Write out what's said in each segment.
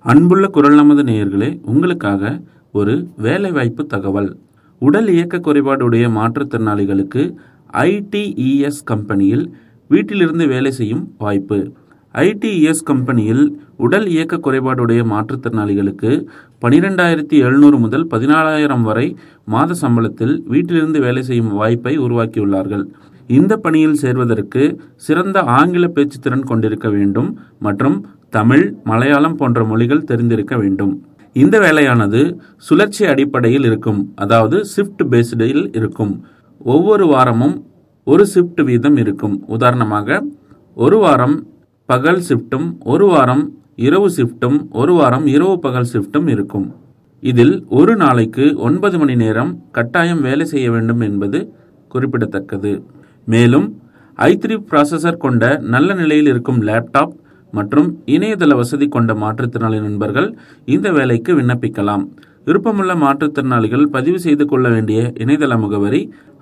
அன்புள்ள குரல் நமது நேயர்களே உங்களுக்காக ஒரு வேலைவாய்ப்பு தகவல் உடல் இயக்க குறைபாடுடைய மாற்றுத்திறனாளிகளுக்கு ஐடிஇஎஸ் கம்பெனியில் வீட்டிலிருந்து வேலை செய்யும் வாய்ப்பு ஐடிஇஎஸ் கம்பெனியில் உடல் இயக்க குறைபாடுடைய மாற்றுத்திறனாளிகளுக்கு பனிரெண்டாயிரத்தி எழுநூறு முதல் பதினாலாயிரம் வரை மாத சம்பளத்தில் வீட்டிலிருந்து வேலை செய்யும் வாய்ப்பை உருவாக்கியுள்ளார்கள் இந்த பணியில் சேர்வதற்கு சிறந்த ஆங்கில பேச்சு திறன் கொண்டிருக்க வேண்டும் மற்றும் தமிழ் மலையாளம் போன்ற மொழிகள் தெரிந்திருக்க வேண்டும் இந்த வேலையானது சுழற்சி அடிப்படையில் இருக்கும் அதாவது ஷிஃப்ட் பேஸ்டில் இருக்கும் ஒவ்வொரு வாரமும் ஒரு ஷிஃப்ட் வீதம் இருக்கும் உதாரணமாக ஒரு வாரம் பகல் ஷிஃப்ட்டும் ஒரு வாரம் இரவு ஷிஃப்ட்டும் ஒரு வாரம் இரவு பகல் ஷிஃப்ட்டும் இருக்கும் இதில் ஒரு நாளைக்கு ஒன்பது மணி நேரம் கட்டாயம் வேலை செய்ய வேண்டும் என்பது குறிப்பிடத்தக்கது மேலும் ஐ த்ரீ ப்ராசஸர் கொண்ட நல்ல நிலையில் இருக்கும் லேப்டாப் மற்றும் இணையதள வசதி கொண்ட மாற்றுத்திறனாளி நண்பர்கள் இந்த வேலைக்கு விண்ணப்பிக்கலாம் விருப்பமுள்ள மாற்றுத்திறனாளிகள் பதிவு செய்து கொள்ள வேண்டிய இணையதள முகவரி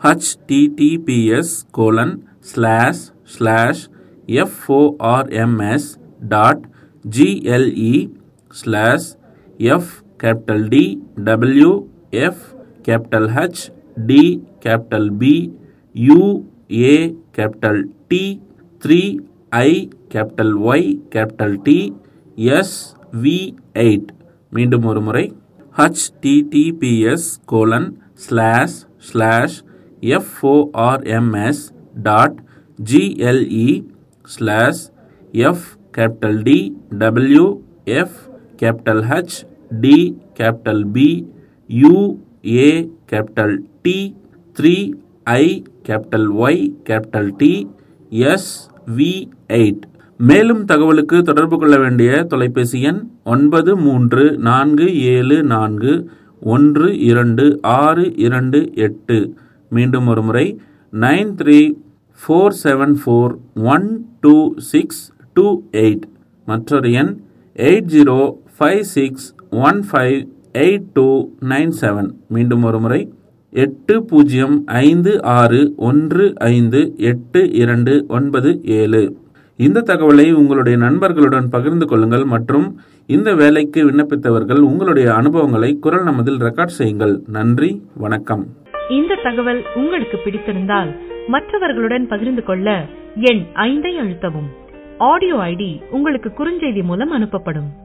https colon slash slash F O R M S dot G L E slash F capital T W F capital H T capital P U A capital T three I capital Y capital T S V eight மீண்டும் ஒரு முறை H T T P S colon slash slash F O R M S dot G L E slash F capital T W F capital H T capital P U A capital T three I capital Y capital T S V eight மேலும் தகவலுக்கு தொடர்பு கொள்ள வேண்டிய தொலைபேசி எண் ஒன்பது மூன்று நான்கு ஏழு நான்கு ஒன்று இரண்டு ஆறு இரண்டு எட்டு மீண்டும் ஒரு முறை nine three four seven four one two six two eight மற்றொரு எண் eight zero five six one five eight two nine seven மீண்டும் ஒரு முறை எட்டு பூஜ்ஜியம் ஐந்து ஆறு ஒன்று ஐந்து எட்டு இரண்டு ஒன்பது ஏழு இந்த தகவலை உங்களுடைய நண்பர்களுடன் பகிர்ந்து கொள்ளுங்கள் மற்றும் இந்த வேலைக்கு விண்ணப்பித்தவர்கள் உங்களுடைய அனுபவங்களை குரல் நமதில் ரெக்கார்ட் செய்யுங்கள் நன்றி வணக்கம் இந்த தகவல் உங்களுக்கு பிடித்திருந்தால் மற்றவர்களுடன் பகிர்ந்து கொள்ள எண் ஐந்தை அழுத்தவும் ஆடியோ ஐடி உங்களுக்கு குறுஞ்செய்தி மூலம் அனுப்பப்படும்